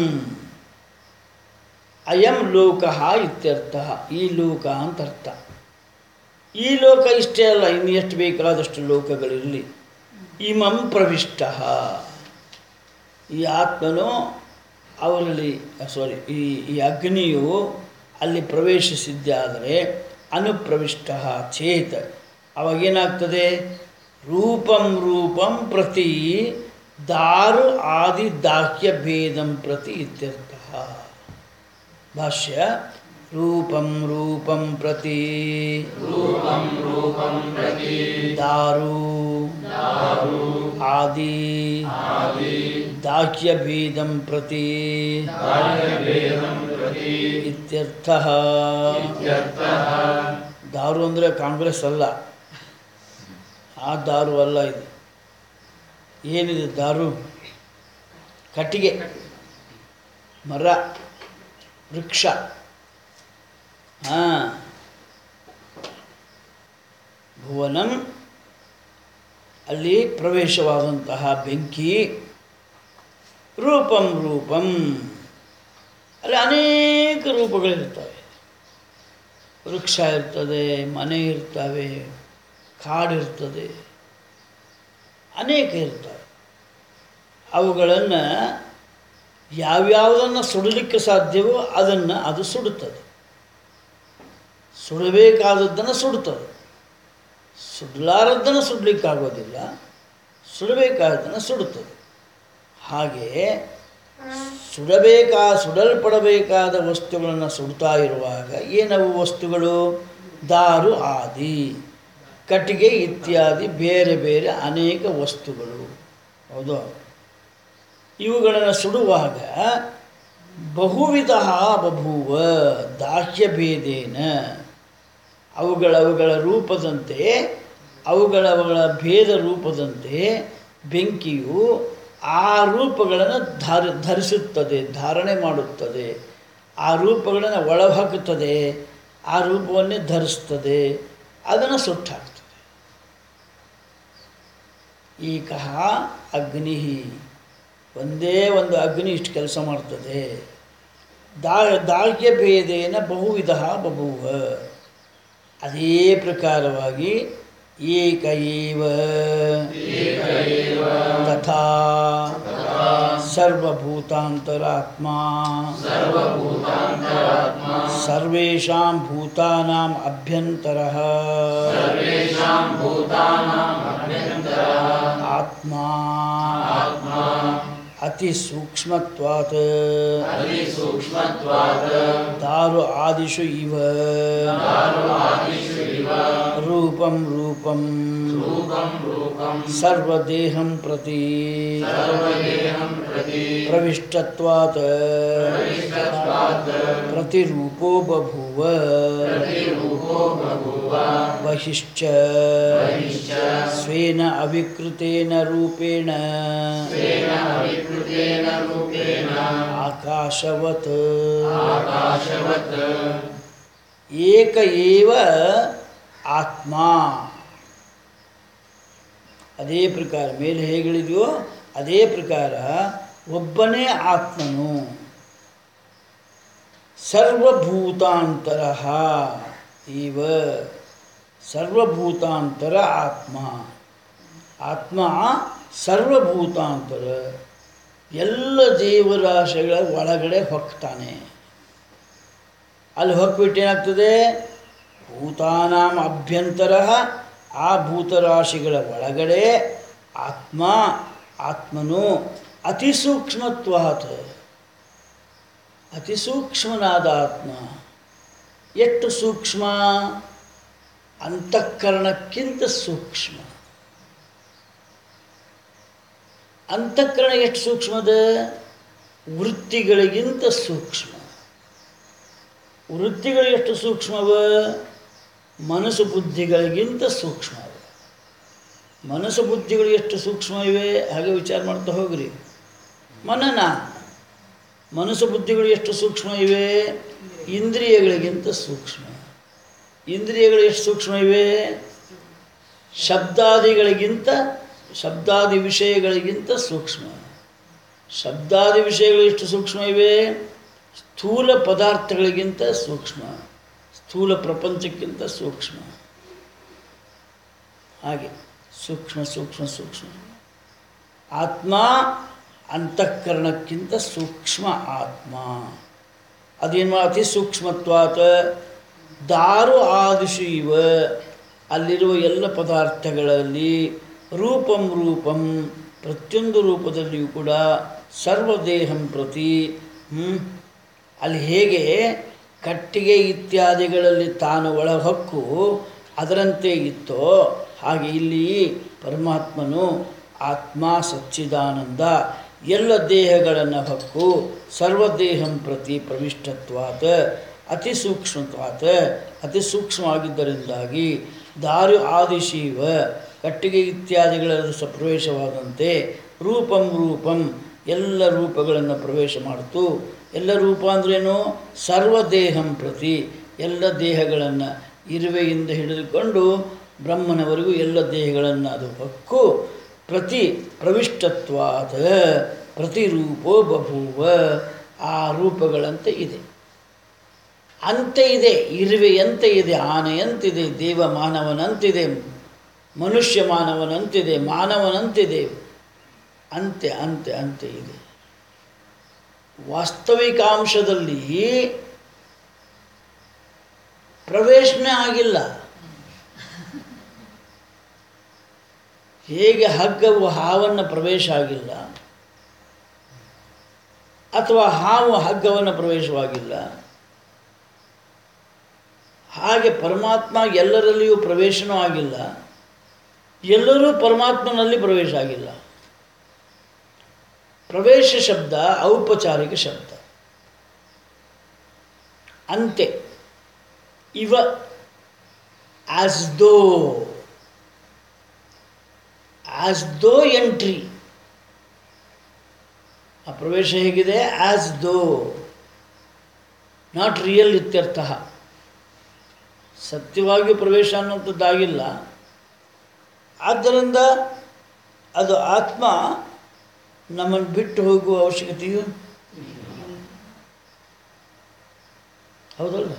A: ಅಯಂ ಲೋಕ ಇತ್ಯರ್ಥ ಈ ಲೋಕ ಅಂತ ಅರ್ಥ ಈ ಲೋಕ ಇಷ್ಟೇ ಅಲ್ಲ ಇನ್ನು ಎಷ್ಟು ಬೇಕಾದಷ್ಟು ಲೋಕಗಳಿರಲಿ ಇಮಂ ಪ್ರವಿಷ್ಟ ಈ ಆತ್ಮನು ಅವರಲ್ಲಿ ಸಾರಿ ಈ ಈ ಅಗ್ನಿಯು ಅಲ್ಲಿ ಪ್ರವೇಶಿಸಿದ್ದಾದರೆ ಅನುಪ್ರವಿಷ್ಟ ಚೇತ್ ಅವಾಗೇನಾಗ್ತದೆ ರೂಪಂ ರೂಪಂ ಪ್ರತಿ ದಾರು ಆದಿ ದಾಹ್ಯ ಭೇದಂ ಪ್ರತಿ ಇತ್ಯರ್ಥ ಭಾಷ್ಯ ರೂಪಂ ರೂಪಂ ಪ್ರತಿ ದಾರು ಆದಿ ದಾಹ್ಯ ಭೇದಂ ಪ್ರತಿ ಇತ್ಯರ್ಥ ದಾರು ಅಂದರೆ ಕಾಂಗ್ರೆಸ್ ಅಲ್ಲ ಆ ದಾರು ಅಲ್ಲ ಇದು ಏನಿದೆ ದಾರು ಕಟ್ಟಿಗೆ ಮರ ವೃಕ್ಷ ಹಾಂ ಭುವನಂ ಅಲ್ಲಿ ಪ್ರವೇಶವಾದಂತಹ ಬೆಂಕಿ ರೂಪಂ ರೂಪಂ ಅಲ್ಲಿ ಅನೇಕ ರೂಪಗಳಿರ್ತವೆ ವೃಕ್ಷ ಇರ್ತದೆ ಮನೆ ಇರ್ತವೆ ಕಾಡಿರ್ತದೆ ಅನೇಕ ಇರ್ತವೆ ಅವುಗಳನ್ನು ಯಾವ್ಯಾವುದನ್ನು ಸುಡಲಿಕ್ಕೆ ಸಾಧ್ಯವೋ ಅದನ್ನು ಅದು ಸುಡುತ್ತದೆ ಸುಡಬೇಕಾದದ್ದನ್ನು ಸುಡುತ್ತದೆ ಸುಡಲಾರದ್ದನ್ನು ಸುಡಲಿಕ್ಕಾಗೋದಿಲ್ಲ ಸುಡಬೇಕಾದದ್ದನ್ನು ಸುಡುತ್ತದೆ ಹಾಗೆ ಸುಡಬೇಕಾ ಸುಡಲ್ಪಡಬೇಕಾದ ವಸ್ತುಗಳನ್ನು ಸುಡ್ತಾ ಇರುವಾಗ ಏನವು ವಸ್ತುಗಳು ದಾರು ಆದಿ ಕಟ್ಟಿಗೆ ಇತ್ಯಾದಿ ಬೇರೆ ಬೇರೆ ಅನೇಕ ವಸ್ತುಗಳು ಹೌದು ಇವುಗಳನ್ನು ಸುಡುವಾಗ ಬಹುವಿಧ ಬಭೂವ ದಾಹ್ಯಭೇದೇನ ಅವುಗಳ ಅವುಗಳ ರೂಪದಂತೆ ಅವುಗಳವುಗಳ ಭೇದ ರೂಪದಂತೆ ಬೆಂಕಿಯು ಆ ರೂಪಗಳನ್ನು ಧಾರ ಧರಿಸುತ್ತದೆ ಧಾರಣೆ ಮಾಡುತ್ತದೆ ಆ ರೂಪಗಳನ್ನು ಒಳಹಾಕುತ್ತದೆ ಆ ರೂಪವನ್ನೇ ಧರಿಸ್ತದೆ ಅದನ್ನು ಸುಟ್ಟಾಕ್ತದೆ ಈಕಃ ಅಗ್ನಿ ಒಂದೇ ಒಂದು ಅಗ್ನಿ ಇಷ್ಟು ಕೆಲಸ ಮಾಡ್ತದೆ ದಾ ದಾಳ್ಯ ಭೇದೇನ ಬಹುವಿಧ ಬಭೂವ ಅದೇ ಪ್ರಕಾರವಾಗಿ ಏಕ ಏವ ತಥಾ ಸರ್ವಭೂತಾಂತರಾತ್ಮ ಸರ್ವೇಷಾಂ ಭೂತಾನಾಂ ಅಭ್ಯಂತರಃ ಆತ್ಮ ಅತಿ ಸೂಕ್ಷ್ಮತ್ವಾತ್ ದಾರು ಆದಿಷು ಇವ ರೂಪಂ ರೂಪಂ ಸರ್ವದೇಹಂ ಪ್ರತಿ ಪ್ರವಿಷ್ಟತ್ವಾತ್ ಪ್ರತಿರೂಪೋ ಬಭೂವ ಬಹಿಶ್ಚ ಸ್ವೇನ ಅವಿಕೃತೇನ ರೂಪೇಣ ಆಕಾಶವತ್ ಏಕ ಏವ ಆತ್ಮ ಅದೇ ಪ್ರಕಾರ ಮೇಲೆ ಹೇಗೆ ಹೇಳಿದ್ಯೋ ಅದೇ ಪ್ರಕಾರ ಒಬ್ಬನೇ ಆತ್ಮನು ಸರ್ವಭೂತಾಂತರ ಇವ ಸರ್ವಭೂತಾಂತರ ಆತ್ಮ ಆತ್ಮ ಸರ್ವಭೂತಾಂತರ ಎಲ್ಲ ಜೀವರಾಶಿಗಳ ಒಳಗಡೆ ಹೊಕ್ತಾನೆ ಅಲ್ಲಿ ಹೊಕ್ಬಿಟ್ಟು ಏನಾಗ್ತದೆ ಭೂತಾನಾಂ ಅಭ್ಯಂತರ ಆ ಭೂತರಾಶಿಗಳ ಒಳಗಡೆ ಆತ್ಮ ಆತ್ಮನು ಅತಿ ಸೂಕ್ಷ್ಮತ್ವಾತ್ ಅತಿ ಸೂಕ್ಷ್ಮನಾದ ಆತ್ಮ ಎಷ್ಟು ಸೂಕ್ಷ್ಮ ಅಂತಃಕರಣಕ್ಕಿಂತ ಸೂಕ್ಷ್ಮ ಅಂತಃಕರಣ ಎಷ್ಟು ಸೂಕ್ಷ್ಮದ ವೃತ್ತಿಗಳಿಗಿಂತ ಸೂಕ್ಷ್ಮ ವೃತ್ತಿಗಳು ಎಷ್ಟು ಸೂಕ್ಷ್ಮವ ಮನಸ್ಸು ಬುದ್ಧಿಗಳಿಗಿಂತ ಸೂಕ್ಷ್ಮ ಅವ. ಮನಸ್ಸು ಬುದ್ಧಿಗಳು ಎಷ್ಟು ಸೂಕ್ಷ್ಮ ಇವೆ ಹಾಗೆ ವಿಚಾರ ಮಾಡ್ತಾ ಹೋಗ್ರಿ ಮನನ ಮನಸ್ಸು ಬುದ್ಧಿಗಳು ಎಷ್ಟು ಸೂಕ್ಷ್ಮ ಇವೆ ಇಂದ್ರಿಯಗಳಿಗಿಂತ ಸೂಕ್ಷ್ಮ ಇಂದ್ರಿಯಗಳು ಎಷ್ಟು ಸೂಕ್ಷ್ಮ ಇವೆ ಶಬ್ದಾದಿಗಳಿಗಿಂತ ಶಬ್ದಾದಿ ವಿಷಯಗಳಿಗಿಂತ ಸೂಕ್ಷ್ಮ ಶಬ್ದಾದಿ ವಿಷಯಗಳು ಎಷ್ಟು ಸೂಕ್ಷ್ಮ ಇವೆ ಸ್ಥೂಲ ಪದಾರ್ಥಗಳಿಗಿಂತ ಸೂಕ್ಷ್ಮ ಸ್ಥೂಲ ಪ್ರಪಂಚಕ್ಕಿಂತ ಸೂಕ್ಷ್ಮ ಹಾಗೆ ಸೂಕ್ಷ್ಮ ಸೂಕ್ಷ್ಮ ಸೂಕ್ಷ್ಮ ಆತ್ಮ ಅಂತಃಕರಣಕ್ಕಿಂತ ಸೂಕ್ಷ್ಮ ಆತ್ಮ ಅದೇನು ಮಾ- ಅತಿ ಸೂಕ್ಷ್ಮತ್ವಾತ ದಾರು ಆದಿಶು ಇವ ಅಲ್ಲಿರುವ ಎಲ್ಲ ಪದಾರ್ಥಗಳಲ್ಲಿ ರೂಪಂ ರೂಪಂ ಪ್ರತಿಯೊಂದು ರೂಪದಲ್ಲಿಯೂ ಕೂಡ ಸರ್ವದೇಹಂ ಪ್ರತಿ ಹ್ಮ್? ಅಲ್ಲಿ ಹೇಗೆ ಕಟ್ಟಿಗೆ ಇತ್ಯಾದಿಗಳಲ್ಲಿ ತಾನು ಒಳಹೊಕ್ಕು ಅದರಂತೆ ಇತ್ತೋ ಹಾಗೆ ಇಲ್ಲಿ ಪರಮಾತ್ಮನು ಆತ್ಮ ಸಚ್ಚಿದಾನಂದ ಎಲ್ಲ ದೇಹಗಳನ್ನು ಹೊಕ್ಕು ಸರ್ವದೇಹಂ ಪ್ರತಿ ಪ್ರವಿಷ್ಟತ್ವಾತ್ ಅತಿ ಸೂಕ್ಷ್ಮತ್ವಾತ್ ಅತಿ ಸೂಕ್ಷ್ಮವಾಗಿದ್ದರಿಂದಾಗಿ ದಾರು ಆದಿಶೀವ ಕಟ್ಟಿಗೆ ಇತ್ಯಾದಿಗಳಲ್ಲಿ ಸ ಪ್ರವೇಶವಾದಂತೆ ರೂಪಂ ರೂಪಂ ಎಲ್ಲ ರೂಪಗಳನ್ನು ಪ್ರವೇಶ ಮಾಡಿತು ಎಲ್ಲ ರೂಪ ಅಂದ್ರೇನು ಸರ್ವದೇಹಂ ಪ್ರತಿ ಎಲ್ಲ ದೇಹಗಳನ್ನು ಇರುವೆಯಿಂದ ಹಿಡಿದುಕೊಂಡು ಬ್ರಹ್ಮನವರೆಗೂ ಎಲ್ಲ ದೇಹಗಳನ್ನು ಅದು ಹೊಕ್ಕು ಪ್ರತಿ ಪ್ರವಿಷ್ಟತ್ವಾದ ಪ್ರತಿರೂಪೋ ಬಭೂವ ಆ ರೂಪಗಳಂತೆ ಇದೆ ಅಂತೆ ಇದೆ ಇರುವೆಯಂತೆ ಇದೆ ಆನೆಯಂತಿದೆ ದೇವ ಮಾನವನಂತಿದೆ ಮನುಷ್ಯ ಮಾನವನಂತಿದೆ ಮಾನವನಂತಿದೆ ಅಂತೆ ಅಂತೆ ಅಂತೆ ಇದೆ ವಾಸ್ತವಿಕಾಂಶದಲ್ಲಿ ಪ್ರವೇಶನೇ ಆಗಿಲ್ಲ ಹೇಗೆ ಹಗ್ಗವು ಹಾವನ್ನು ಪ್ರವೇಶ ಆಗಿಲ್ಲ ಅಥವಾ ಹಾವು ಹಗ್ಗವನ್ನು ಪ್ರವೇಶವಾಗಿಲ್ಲ ಹಾಗೆ ಪರಮಾತ್ಮ ಎಲ್ಲರಲ್ಲಿಯೂ ಪ್ರವೇಶನೂ ಆಗಿಲ್ಲ ಎಲ್ಲರೂ ಪರಮಾತ್ಮನಲ್ಲಿ ಪ್ರವೇಶ ಆಗಿಲ್ಲ ಪ್ರವೇಶ ಶಬ್ದ ಔಪಚಾರಿಕ ಶಬ್ದ ಅಂತೆ ಇವ ಆಸ್ ದೋ ಆಸ್ ದೋ ಎಂಟ್ರಿ ಆ ಪ್ರವೇಶ ಹೇಗಿದೆ ಆಸ್ ದೋ ನಾಟ್ ರಿಯಲ್ ಇತ್ಯರ್ಥ ಸತ್ಯವಾಗಿ ಪ್ರವೇಶ ಅನ್ನುವಂಥದ್ದಾಗಿಲ್ಲ ಆದ್ದರಿಂದ ಅದು ಆತ್ಮ ನಮ್ಮನ್ನು ಬಿಟ್ಟು ಹೋಗುವ ಅವಶ್ಯಕತೆಯು ಹೌದಲ್ಲ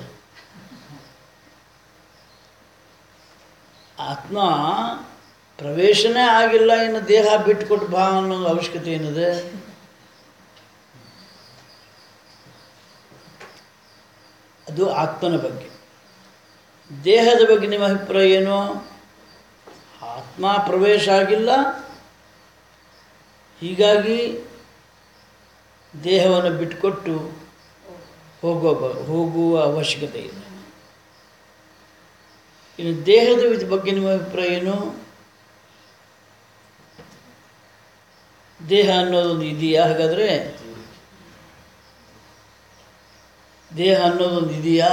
A: ಆತ್ಮ ಪ್ರವೇಶನೇ ಆಗಿಲ್ಲ ಇನ್ನು ದೇಹ ಬಿಟ್ಟುಕೊಟ್ಟು ಬಾ ಅನ್ನೋ ಅವಶ್ಯಕತೆ ಏನಿದೆ ಅದು ಆತ್ಮನ ಬಗ್ಗೆ ದೇಹದ ಬಗ್ಗೆ ನಿಮ್ಮ ಅಭಿಪ್ರಾಯ ಏನು ಆತ್ಮ ಪ್ರವೇಶ ಆಗಿಲ್ಲ ಹೀಗಾಗಿ ದೇಹವನ್ನು ಬಿಟ್ಟುಕೊಟ್ಟು ಹೋಗುವ ಬ- ಹೋಗುವ ಅವಶ್ಯಕತೆ ಇಲ್ಲ ಇನ್ನು ದೇಹದ ವಿಧ- ಬಗ್ಗೆ ನಿಮ್ಮ ಅಭಿಪ್ರಾಯ ಏನು ದೇಹ ಅನ್ನೋದೊಂದು ಇದೆಯಾ ಹಾಗಾದರೆ ದೇಹ ಅನ್ನೋದೊಂದು ಇದೆಯಾ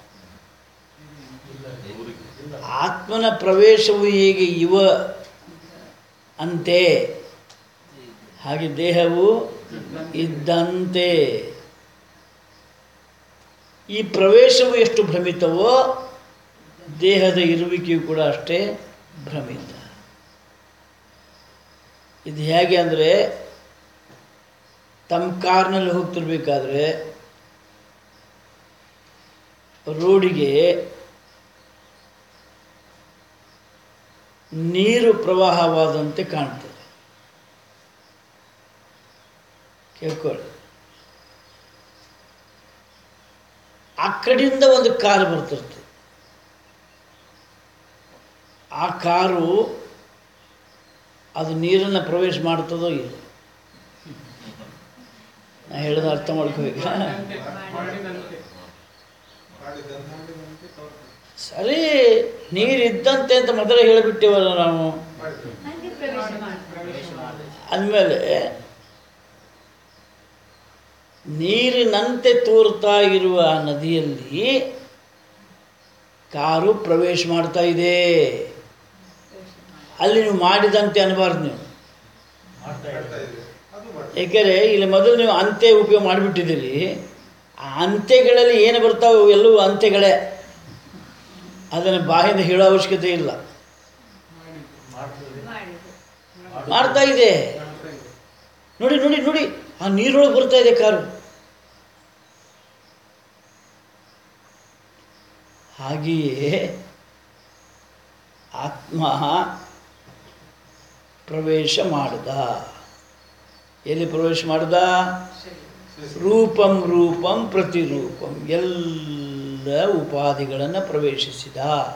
A: ಆತ್ಮನ ಪ್ರವೇಶವು ಹೇಗೆ ಇವ ಅಂತೆ ಹಾಗೆ ದೇಹವು ಇದ್ದಂತೆ ಈ ಪ್ರವೇಶವು ಎಷ್ಟು ಭ್ರಮಿತವೋ ದೇಹದ ಇರುವಿಕೆಯು ಕೂಡ ಅಷ್ಟೇ ಭ್ರಮಿತ ಇದು ಹೇಗೆ ಅಂದರೆ ತಮ್ಮ ಕಾರ್ನಲ್ಲಿ ಹೋಗ್ತಿರ್ಬೇಕಾದ್ರೆ ರೋಡಿಗೆ ನೀರು ಪ್ರವಾಹವಾದಂತೆ ಕಾಣ್ತದೆ ಕೇಳ್ಕೊಳ್ಳಿ ಆ ಕಡೆಯಿಂದ ಒಂದು ಕಾರು ಬರ್ತಿರ್ತದೆ ಆ ಕಾರು ಅದು ನೀರನ್ನು ಪ್ರವೇಶ ಮಾಡ್ತದೋ ಇಲ್ಲ ನಾ ಹೇಳಿದ ಅರ್ಥ ಮಾಡ್ಕೋಬೇಕು ಸರಿ ನೀರಿದ್ದಂತೆ ಅಂತ ಮೊದಲೇ ಹೇಳಿಬಿಟ್ಟೇವಲ್ಲ ನಾವು ಅಂದಮೇಲೆ ನೀರಿನಂತೆ ತೋರ್ತಾ ಇರುವ ಆ ನದಿಯಲ್ಲಿ ಕಾರು ಪ್ರವೇಶ ಮಾಡ್ತಾ ಇದೆ ಅಲ್ಲಿ ನೀವು ಮಾಡಿದಂತೆ ಅನ್ನಬಾರ್ದು ನೀವು ಏಕೆಂದರೆ ಇಲ್ಲಿ ಮೊದಲು ನೀವು ಅಂತೆ ಉಪಯೋಗ ಮಾಡಿಬಿಟ್ಟಿದ್ದೀರಿ ಆ ಅಂತೆಗಳಲ್ಲಿ ಏನು ಬರ್ತಾವೆ ಅವು ಎಲ್ಲವೂ ಅಂತೆಗಳೇ ಅದನ್ನು ಬಾಯಿಂದ ಹೇಳೋ ಅವಶ್ಯಕತೆ ಇಲ್ಲ ಮಾಡ್ತಾ ಇದೆ ನೋಡಿ ನೋಡಿ ನೋಡಿ ಆ ನೀರೊಳಗೆ ಬರ್ತಾ ಇದೆ ಕಾರು ಹಾಗೆಯೇ ಆತ್ಮ ಪ್ರವೇಶ ಮಾಡ್ದ ಎಲ್ಲಿ ಪ್ರವೇಶ ಮಾಡ್ದ ರೂಪಂ ರೂಪಂ ಪ್ರತಿರೂಪಂ ಎಲ್ಲ ಉಪಾಧಿಗಳನ್ನು ಪ್ರವೇಶಿಸಿದ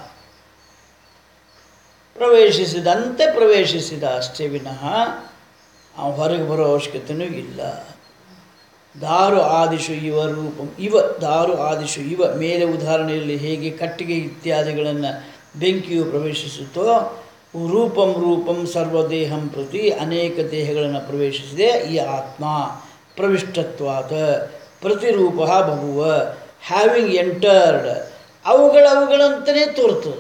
A: ಪ್ರವೇಶಿಸಿದಂತೆ ಪ್ರವೇಶಿಸಿದ ಅಷ್ಟೇ ವಿನಃ ಅವ ಹೊರಗೆ ಬರೋ ಅವಶ್ಯಕತೆಯೂ ಇಲ್ಲ ದಾರು ಆದಿಶು ಇವ ರೂಪಂ ಇವ ದಾರು ಆದಿಶು ಇವ ಮೇಲೆ ಉದಾಹರಣೆಯಲ್ಲಿ ಹೇಗೆ ಕಟ್ಟಿಗೆ ಇತ್ಯಾದಿಗಳನ್ನು ಬೆಂಕಿಯು ಪ್ರವೇಶಿಸುತ್ತೋ ರೂಪಂ ರೂಪಂ ಸರ್ವದೇಹಂ ಪ್ರತಿ ಅನೇಕ ದೇಹಗಳನ್ನು ಪ್ರವೇಶಿಸಿದೆ ಈ ಆತ್ಮ ಪ್ರವಿಷ್ಟತ್ವಾತ ಪ್ರತಿರೂಪ ಬಹುವ ಹ್ಯಾವಿಂಗ್ ಎಂಟರ್ಡ್ ಅವುಗಳ ಅವುಗಳಂತಲೇ ತೋರ್ತದೆ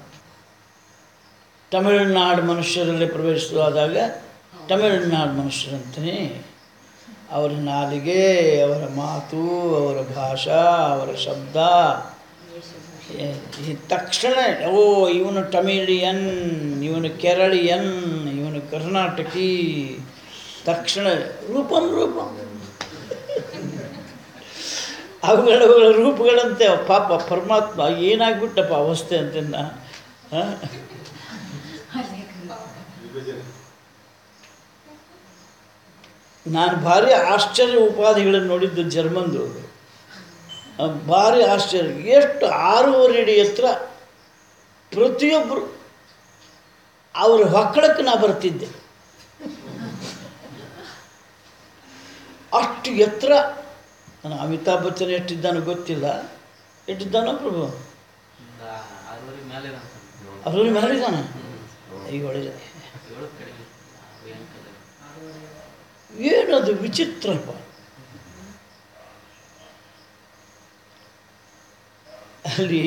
A: ತಮಿಳುನಾಡು ಮನುಷ್ಯರಲ್ಲಿ ಪ್ರವೇಶಿಸುವಾದಾಗ ತಮಿಳುನಾಡು ಮನುಷ್ಯರಂತಲೇ ಅವರ ನಾಲಿಗೆ ಅವರ ಮಾತು ಅವರ ಭಾಷಾ ಅವರ ಶಬ್ದ ಏ- ಈ ತಕ್ಷಣ ಓ ಇವನು ತಮಿಳಿಯನ್ ಇವನು ಕೇರಳಿಯನ್ ಇವನು ಕರ್ನಾಟಕಿ ತಕ್ಷಣ ರೂಪಂ ರೂಪಂ ಅವುಗಳ ಅವುಗಳ ರೂಪಗಳಂತೆ ಪಾಪ ಪರಮಾತ್ಮ ಏನಾಗ್ಬಿಟ್ಟಪ್ಪ ಅವಸ್ಥೆ ಅಂತ ನಾನು ಭಾರಿ ಆಶ್ಚರ್ಯ ಉಪಾಧಿಗಳನ್ನು ನೋಡಿದ್ದು ಜರ್ಮನ್ದು ಆ, ಭಾರಿ ಆಶ್ಚರ್ಯ ಎಷ್ಟು ಆರೂವರೆ ಅಡಿ ಎತ್ತರ ಪ್ರತಿಯೊಬ್ಬರು ಅವ್ರ ಹೊಕ್ಕಳಕ್ಕೆ ನಾ ಬರ್ತಿದ್ದೆ ಅಷ್ಟು ಎತ್ತರ ನಾನು ಅಮಿತಾಬ್ ಬಚ್ಚನ್ ಎಷ್ಟಿದ್ದಾನೋ ಗೊತ್ತಿಲ್ಲ ಎಷ್ಟಿದ್ದಾನೋ ಪ್ರಭು
B: ಆರೂವರೆ ಮೇಲೆ
A: ಅವ್ರ ಮೇಲೆ ಇದ್ದಾನ ಈಗ ಒಳ್ಳೆ
B: ಏಳು ಕಡಿಮೆ ಎಂಟು
A: ಏನದು ವಿಚಿತ್ರಪ್ಪ ಅಲ್ಲಿ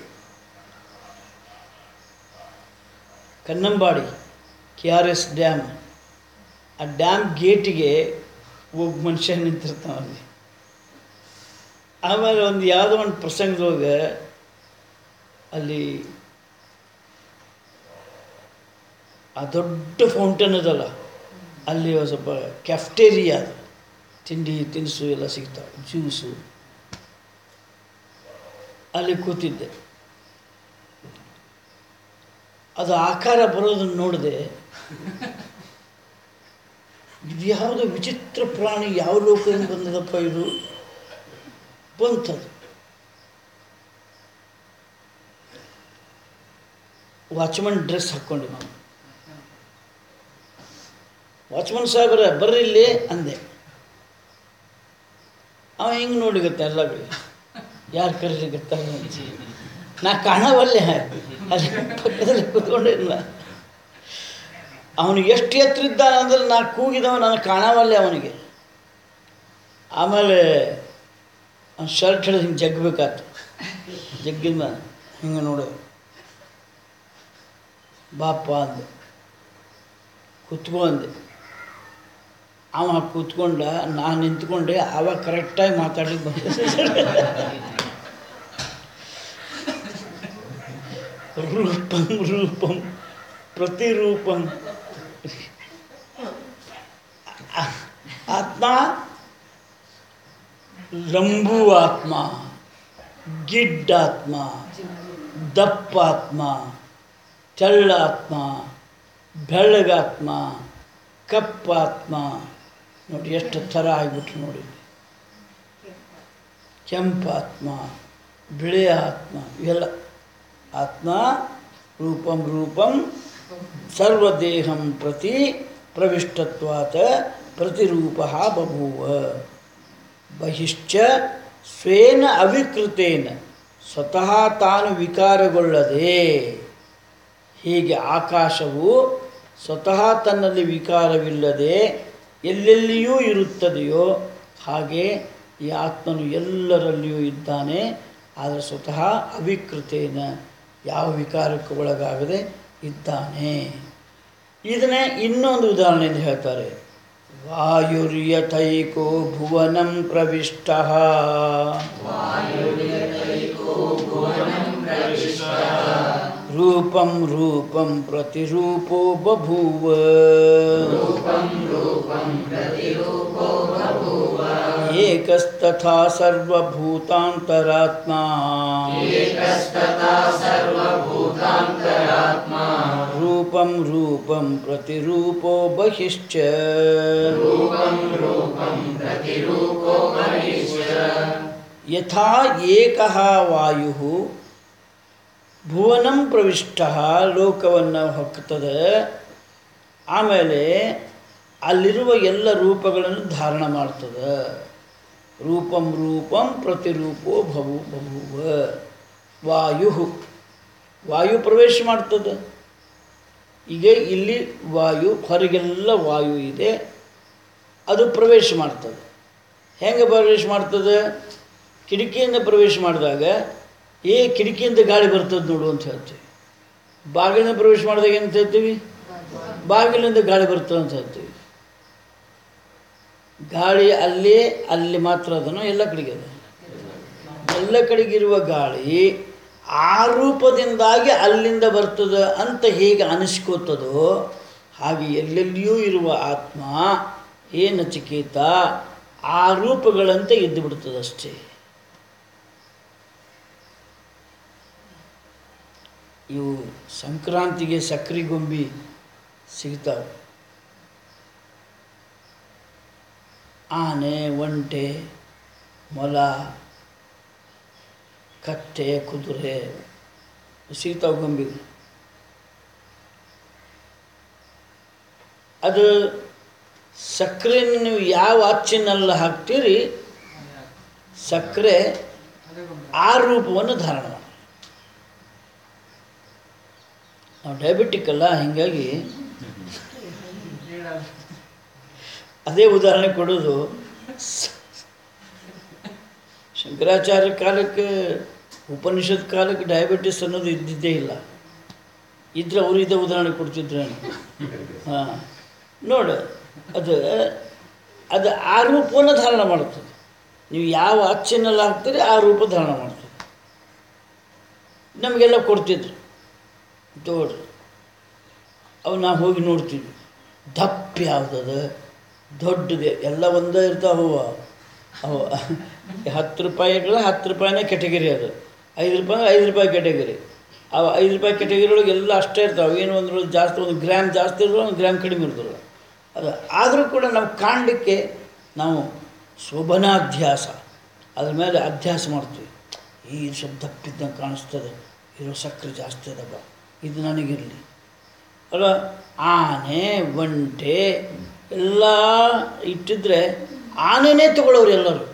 A: Kannambadi K R S dam ಆ ಡ್ಯಾಮ್ ಗೇಟಿಗೆ ಒಬ್ಬ ಮನುಷ್ಯ ನಿಂತಿರ್ತಾನ ಅಲ್ಲಿ ಆಮೇಲೆ ಒಂದು ಯಾವುದೋ ಒಂದು ಪ್ರಸಂಗದೊಳಗೆ ಅಲ್ಲಿ ಆ ದೊಡ್ಡ ಫೌಂಟೇನ್ ಅದಲ್ಲ ಅಲ್ಲಿ ಒಂದ್ ಸ್ವಲ್ಪ ಕ್ಯಾಫ್ಟೇರಿಯಾ ಅದು ತಿಂಡಿ ತಿನಿಸು ಎಲ್ಲ ಸಿಗ್ತಾವೆ ಜ್ಯೂಸು ಅಲ್ಲಿ ಕೂತಿದ್ದೆ ಅದು ಆಕಾರ ಬರೋದನ್ನು ನೋಡಿದೆ ಇದು ಯಾವುದೋ ವಿಚಿತ್ರ ಪ್ರಾಣಿ ಯಾವ ಲೋಕದಿಂದ ಬಂದದಪ್ಪ ಇದು ಬಂತದು ವಾಚ್ಮನ್ ಡ್ರೆಸ್ ಹಾಕ್ಕೊಂಡೆ ನಾನು ವಾಚ್ಮನ್ ಸಾಹೇಬ್ರ ಬರ್ರಿ ಇಲ್ಲಿ ಅಂದೆ ಅವ ಹಿಂಗೆ ನೋಡಿ ಗೊತ್ತ ಎಲ್ಲ ಯಾರು ಕರೀಲಿಕತ್ತಾರ ಅಂತ ನಾ ಕಾಣವಲ್ಲೆ ಅಲ್ಲಿ ಪಕ್ಕದಲ್ಲಿ ಕೂತ್ಕೊಂಡಿಲ್ಲ ಅವನು ಎಷ್ಟು ಎತ್ತರ ಇದ್ದಾನೆ ಅಂದ್ರೆ ನಾ ಕೂಗಿದವ ನಾನು ಕಾಣವಲ್ಲೆ ಅವನಿಗೆ ಆಮೇಲೆ ಅವ್ನು ಶರ್ಟ್ ಹಿಡಿದು ಹಿಂಗೆ ಜಗ್ಬೇಕಾತು ಜಗ್ಗಿದ ಮೇಲೆ ಹಿಂಗೆ ನೋಡು ಬಾಪ ಅಂದೆ ಕುತ್ಕೊ ಅಂದೆ ಅವ ಕೂತ್ಕೊಂಡ ನಾನು ನಿಂತ್ಕೊಂಡೆ ಆವಾಗ ಕರೆಕ್ಟಾಗಿ ಮಾತಾಡ್ಲಿಕ್ಕೆ ಬಂದೆ ರೂಪಂ ರೂಪಂ ಪ್ರತಿರೂಪಂ ಆ- ಆತ್ಮ ಲಂಬು ಆತ್ಮ ಗಿಡ್ಡಾತ್ಮ ದಪ್ಪಾತ್ಮ ತೆಳ್ಳಾತ್ಮ ಬೆಳ್ಳಗಾತ್ಮ ಕಪ್ಪಾತ್ಮ ನೋಡಿ ಎಷ್ಟು ಥರ ಆಗಿಬಿಟ್ರು ನೋಡಿ ಕೆಂಪಾತ್ಮ ಬಿಳಿಯ ಆತ್ಮ ಇವೆಲ್ಲ ಆತ್ಮ ರೂಪಂ ರೂಪಂ ಸರ್ವದೇಹಂ ಪ್ರತಿ ಪ್ರವಿಷ್ಟತ್ವಾತ್ ಪ್ರತಿರೂಪ ಬಭೂವ ಬಹಿಶ್ಚ ಸ್ವೇನ ಅವಿಕೃತೇನ ಸ್ವತಃ ತಾನು ವಿಕಾರಗೊಳ್ಳದೆ ಹೀಗೆ ಆಕಾಶವು ಸ್ವತಃ ತನ್ನಲ್ಲಿ ವಿಕಾರವಿಲ್ಲದೆ ಎಲ್ಲೆಲ್ಲಿಯೂ ಇರುತ್ತದೆಯೋ ಹಾಗೆ ಈ ಆತ್ಮನು ಎಲ್ಲರಲ್ಲಿಯೂ ಇದ್ದಾನೆ ಆದರೆ ಸ್ವತಃ ಅವಿಕೃತೇನ ಯಾವ ವಿಕಾರಕ್ಕೆ ಒಳಗಾಗದೆ ಇದ್ದಾನೆ ಇದನ್ನೇ ಇನ್ನೊಂದು ಉದಾಹರಣೆಯಿಂದ ಹೇಳ್ತಾರೆ ವಾಯುರ್ಯತೈಕೋ ಭುವನಂ ಪ್ರವಿಷ್ಟ ರೂಪಂ ರೂಪಂ ಪ್ರತಿರೂಪೋ ಬಭೂವ ಏಕಸ್ತಥಾ ಸರ್ವಭೂತಾಂತರಾತ್ಮ ರೂಪಂ ರೂಪಂ ಪ್ರತಿರೂಪೋ ಬಹಿಶ್ಚ ಯಥಾ ಏಕಃ ವಾಯು ಭುವನಂ ಪ್ರವಿಷ್ಟ ಲೋಕವನ್ನು ಹೊಕ್ಕುತ್ತದೆ ಆಮೇಲೆ ಅಲ್ಲಿರುವ ಎಲ್ಲ ರೂಪಗಳನ್ನು ಧಾರಣ ಮಾಡ್ತದೆ ರೂಪಂ ರೂಪಂ ಪ್ರತಿರೂಪೋ ಭವು ಬಭುವ ವಾಯು ವಾಯು ಪ್ರವೇಶ ಮಾಡ್ತದೆ ಈಗ ಇಲ್ಲಿ ವಾಯು ಹೊರಗೆಲ್ಲ ವಾಯು ಇದೆ ಅದು ಪ್ರವೇಶ ಮಾಡ್ತದೆ ಹೆಂಗೆ ಪ್ರವೇಶ ಮಾಡ್ತದೆ ಕಿಟಕಿಯಿಂದ ಪ್ರವೇಶ ಮಾಡಿದಾಗ ಏ ಕಿಟಕಿಯಿಂದ ಗಾಳಿ ಬರ್ತದೆ ನೋಡು ಅಂತ ಹೇಳ್ತೀವಿ ಬಾಗಿಲಿಂದ ಪ್ರವೇಶ ಮಾಡಿದಾಗ ಏನಂತ ಹೇಳ್ತೀವಿ ಬಾಗಿಲಿಂದ ಗಾಳಿ ಬರ್ತದೆ ಅಂತ ಹೇಳ್ತೀವಿ ಗಾಳಿ ಅಲ್ಲಿ ಅಲ್ಲಿ ಮಾತ್ರ ಅದನ್ನು ಎಲ್ಲ ಕಡೆಗೆ ಅದ ಎಲ್ಲ ಕಡೆಗಿರುವ ಗಾಳಿ ಆ ರೂಪದಿಂದಾಗಿ ಅಲ್ಲಿಂದ ಬರ್ತದೆ ಅಂತ ಹೇಗೆ ಅನಿಸ್ಕೋತದೋ ಹಾಗೆ ಎಲ್ಲೆಲ್ಲಿಯೂ ಇರುವ ಆತ್ಮ ಏನು ಚಿಕೇತ ಆ ರೂಪಗಳಂತೆ ಇದ್ದು ಬಿಡ್ತದಷ್ಟೇ ಇವು ಸಂಕ್ರಾಂತಿಗೆ ಸಕ್ರೆ ಗೊಂಬಿ ಸಿಗ್ತಾವೆ ಆನೆ ಒಂಟೆ ಮೊಲ ಕತ್ತೆ ಕುದುರೆ ಸಿಗ್ತಾವೆ ಗೊಂಬಿ ಅದು ಸಕ್ಕರೆನ ನೀವು ಯಾವ ಅಚ್ಚಿನಲ್ಲಿ ಹಾಕ್ತೀರಿ ಸಕ್ಕರೆ ಆ ರೂಪವನ್ನು ಧಾರಣ ಮಾಡಿ ನಾವು ಡಯಾಬಿಟಿಕ್ ಅಲ್ಲ ಹೀಗಾಗಿ ಅದೇ ಉದಾಹರಣೆ ಕೊಡೋದು ಸ- ಶಂಕರಾಚಾರ್ಯ ಕಾಲಕ್ಕೆ ಉಪನಿಷತ್ ಕಾಲಕ್ಕೆ ಡಯಾಬಿಟಿಸ್ ಅನ್ನೋದು ಇದ್ದಿದ್ದೇ ಇಲ್ಲ ಇದ್ರೆ ಅವರು ಇದೇ ಉದಾಹರಣೆ ಕೊಡ್ತಿದ್ರು ಹಾಂ ನೋಡು ಅದು ಅದು ಆ ರೂಪವನ್ನು ಧಾರಣ ಮಾಡುತ್ತದೆ ನೀವು ಯಾವ ಅಚ್ಚಿನಲ್ಲಿ ಹಾಕ್ತೀರಿ ಆ ರೂಪ ಧಾರಣ ಮಾಡ್ತದೆ ನಮಗೆಲ್ಲ ಕೊಡ್ತಿದ್ರು ತೋಡ್ರಿ ಅವು ನಾವು ಹೋಗಿ ನೋಡ್ತಿದ್ವಿ ದಪ್ಪ ಯಾವುದದ ದೊಡ್ಡದೆ ಎಲ್ಲ ಒಂದೇ ಇರ್ತಾವ ಅವು ಅವು ಹತ್ತು ರೂಪಾಯಿಗಳ ಹತ್ತು ರೂಪಾಯಿನೇ ಕೆಟಗರಿ ಅದು ಐದು ರೂಪಾಯಿ ಐದು ರೂಪಾಯಿ ಕೆಟಗರಿ ಅವು ಐದು ರೂಪಾಯಿ ಕೆಟಗರಿ ಒಳಗೆ ಎಲ್ಲ ಅಷ್ಟೇ ಇರ್ತಾವೆ ಏನು ಒಂದು ಜಾಸ್ತಿ ಒಂದು ಗ್ರಾಮ್ ಜಾಸ್ತಿ ಇರೋಲ್ಲ ಒಂದು ಗ್ರಾಮ್ ಕಡಿಮೆ ಇರೋದಿಲ್ಲ ಅದು ಆದರೂ ಕೂಡ ನಾವು ಕಾಣಲಿಕ್ಕೆ ನಾವು ಶೋಭನಾಧ್ಯಾಸ ಅದ್ರ ಮೇಲೆ ಅಧ್ಯಾಸ ಮಾಡ್ತೀವಿ ಈ ಸ್ವಲ್ಪ ದಪ್ಪಿದ್ದಂಗೆ ಕಾಣಿಸ್ತದೆ ಇರೋ ಸಕ್ಕರೆ ಜಾಸ್ತಿ ಅದಪ್ಪ ಇದು ನನಗಿರಲಿ ಅಲ್ಲ ಆನೆ ಒಂಟೆ ಎಲ್ಲ ಇಟ್ಟಿದ್ರೆ ಆನೆನೇ ತಗೊಳ್ಳೋರು ಎಲ್ಲರೂ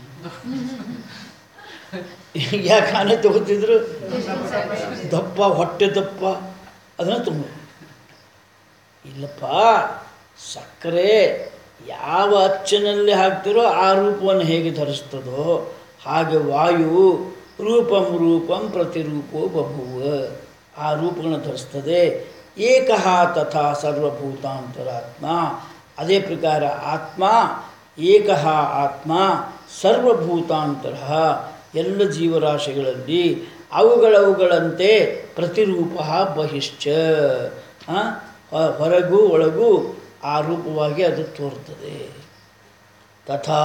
A: ಯಾಕೆ ಆನೆ ತಗೋತಿದ್ರು ದಪ್ಪ ಹೊಟ್ಟೆ ದಪ್ಪ ಅದನ್ನು ತುಂಬ ಇಲ್ಲಪ್ಪ ಸಕ್ಕರೆ ಯಾವ ಅಚ್ಚಿನಲ್ಲಿ ಹಾಕ್ತಿರೋ ಆ ರೂಪವನ್ನು ಹೇಗೆ ಧರಿಸ್ತದೋ ಹಾಗೆ ವಾಯು ರೂಪಂ ರೂಪಂ ಪ್ರತಿರೂಪೋ ಬಭುವ ಆ ರೂಪಗಳನ್ನು ಧರಿಸ್ತದೆ ಏಕಃ ತಥಾ ಸರ್ವಭೂತಾಂತರಾತ್ಮ ಅದೇ ಪ್ರಕಾರ ಆತ್ಮ ಏಕಃ ಆತ್ಮ ಸರ್ವಭೂತಾಂತರ ಎಲ್ಲ ಜೀವರಾಶಿಗಳಲ್ಲಿ ಅವುಗಳವುಗಳಂತೆ ಪ್ರತಿರೂಪ ಬಹಿಶ್ಚ ಆ, ಹೊ- ಹೊರಗೂ ಒಳಗೂ ಆ ರೂಪವಾಗಿ ಅದು ತೋರ್ತದೆ ತಥಾ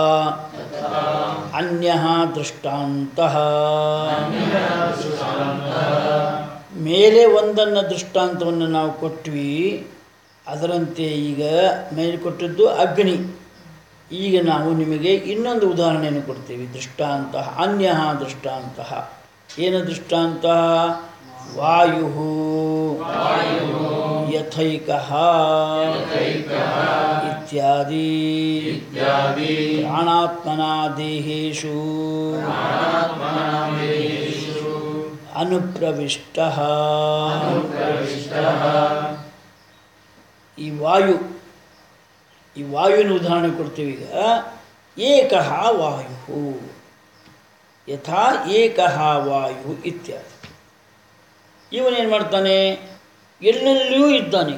A: ಅನ್ಯ ದೃಷ್ಟಾಂತ ಮೇಲೆ ಒಂದನ್ನು ದೃಷ್ಟಾಂತವನ್ನು ನಾವು ಕೊಟ್ವಿ ಅದರಂತೆ ಈಗ ಮೇಲೆ ಕೊಟ್ಟದ್ದು ಅಗ್ನಿ ಈಗ ನಾವು ನಿಮಗೆ ಇನ್ನೊಂದು ಉದಾಹರಣೆಯನ್ನು ಕೊಡ್ತೀವಿ ದೃಷ್ಟಾಂತ ಅನ್ಯ ದೃಷ್ಟಾಂತ ಏನು ದೃಷ್ಟಾಂತ ವಾಯು ಯಥೈಕ ಇತ್ಯಾದಿ ಪ್ರಾಣಾತ್ಮನ ದೇಹೇಶು ಅನುಪ್ರವಿಷ್ಟ ಈ ವಾಯು ಈ ವಾಯುವಿನ ಉದಾಹರಣೆ ಕೊಡ್ತೀವಿ ಈಗ ಏಕಃ ವಾಯು ಯಥಾ ಏಕಃ ವಾಯು ಇತ್ಯಾದಿ ಇವನೇನು ಮಾಡ್ತಾನೆ ಎಲ್ಲೆಲ್ಲಿಯೂ ಇದ್ದಾನೀಗ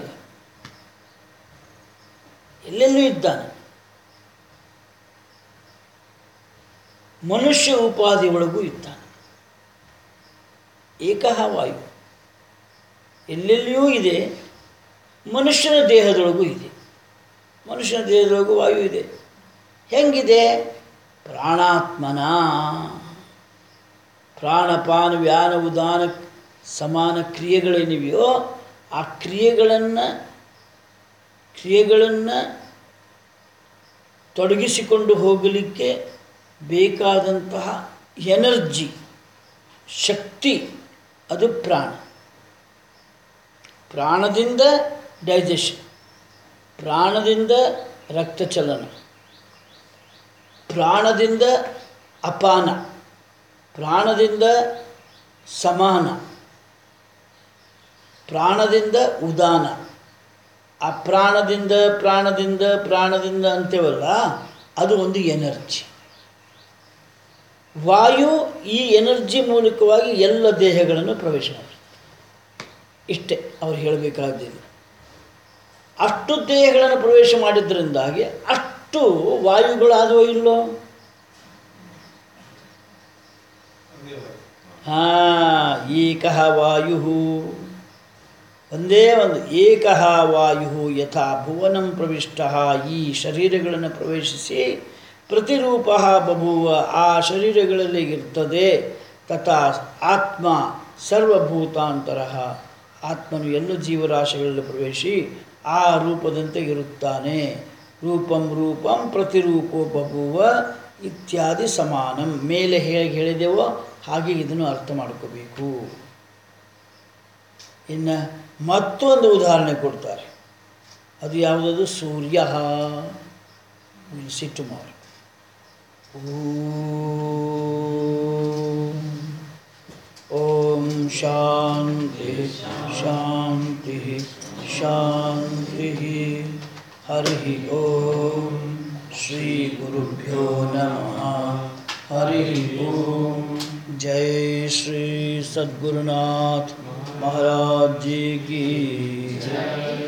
A: ಎಲ್ಲೆಲ್ಲೂ ಇದ್ದಾನೆ ಮನುಷ್ಯ ಉಪಾಧಿ ಒಳಗೂ ಇದ್ದಾನೆ ಏಕಃ ವಾಯು ಎಲ್ಲೆಲ್ಲಿಯೂ ಇದೆ ಮನುಷ್ಯನ ದೇಹದೊಳಗೂ ಇದೆ ಮನುಷ್ಯನ ದೇಹದೊಳಗೂ ವಾಯು ಇದೆ ಹೆಂಗಿದೆ ಪ್ರಾಣಾತ್ಮನ ಪ್ರಾಣಪಾನ ವ್ಯಾನ ಉದಾನ ಸಮಾನ ಕ್ರಿಯೆಗಳೇನಿವೆಯೋ ಆ ಕ್ರಿಯೆಗಳನ್ನು ಕ್ರಿಯೆಗಳನ್ನು ತೊಡಗಿಸಿಕೊಂಡು ಹೋಗಲಿಕ್ಕೆ ಬೇಕಾದಂತಹ ಎನರ್ಜಿ ಶಕ್ತಿ ಅದು ಪ್ರಾಣ ಪ್ರಾಣದಿಂದ ಡೈಜೆಷನ್ ಪ್ರಾಣದಿಂದ ರಕ್ತ ಚಲನ ಪ್ರಾಣದಿಂದ ಅಪಾನ ಪ್ರಾಣದಿಂದ ಸಮಾನ ಪ್ರಾಣದಿಂದ ಉದಾನ ಆ ಪ್ರಾಣದಿಂದ ಪ್ರಾಣದಿಂದ ಪ್ರಾಣದಿಂದ ಅಂತೇವಲ್ಲ ಅದು ಒಂದು ಎನರ್ಜಿ ವಾಯು ಈ ಎನರ್ಜಿ ಮೂಲಕವಾಗಿ ಎಲ್ಲ ದೇಹಗಳನ್ನು ಪ್ರವೇಶ ಮಾಡುತ್ತೆ ಇಷ್ಟೇ ಅವ್ರು ಹೇಳಬೇಕಾದ್ದಿಲ್ಲ ಅಷ್ಟು ದೇಹಗಳನ್ನು ಪ್ರವೇಶ ಮಾಡಿದ್ರಿಂದಾಗಿ ಅಷ್ಟು ವಾಯುಗಳಾದವೋ ಇಲ್ಲೋ ಹಾಂ ಏಕಃ ವಾಯು ಒಂದೇ ಒಂದು ಏಕಃ ವಾಯು ಯಥಾ ಭುವನಂ ಪ್ರವಿಷ್ಟ ಈ ಶರೀರಗಳನ್ನು ಪ್ರವೇಶಿಸಿ ಪ್ರತಿರೂಪ ಬಭುವ ಆ ಶರೀರಗಳಲ್ಲಿ ಇರ್ತದೆ ತಥಾ ಆತ್ಮ ಸರ್ವಭೂತಾಂತರ ಆತ್ಮನು ಎಲ್ಲ ಜೀವರಾಶಿಗಳಲ್ಲಿ ಪ್ರವೇಶಿ ಆ ರೂಪದಂತೆ ಇರುತ್ತಾನೆ ರೂಪಂ ರೂಪಂ ಪ್ರತಿರೂಪೋ ಬಭುವ ಇತ್ಯಾದಿ ಸಮಾನಂ ಮೇಲೆ ಹೇಗೆ ಹೇಳಿದೆವೋ ಹಾಗೆ ಇದನ್ನು ಅರ್ಥ ಮಾಡ್ಕೋಬೇಕು ಇನ್ನು ಮತ್ತೊಂದು ಉದಾಹರಣೆ ಕೊಡ್ತಾರೆ ಅದು ಯಾವುದದು ಸೂರ್ಯ ಸಿ ಟುಮಾರೋ ಓಂ ಶಾಂತಿ ಶಾಂತಿ ಶಾಂತಿ ಹರಿ ಓಂ ಶ್ರೀ ಗುರುಭ್ಯೋ ನಮಃ ಹರಿ ಓಂ जय श्री सद्गुरुनाथ महाराज जी की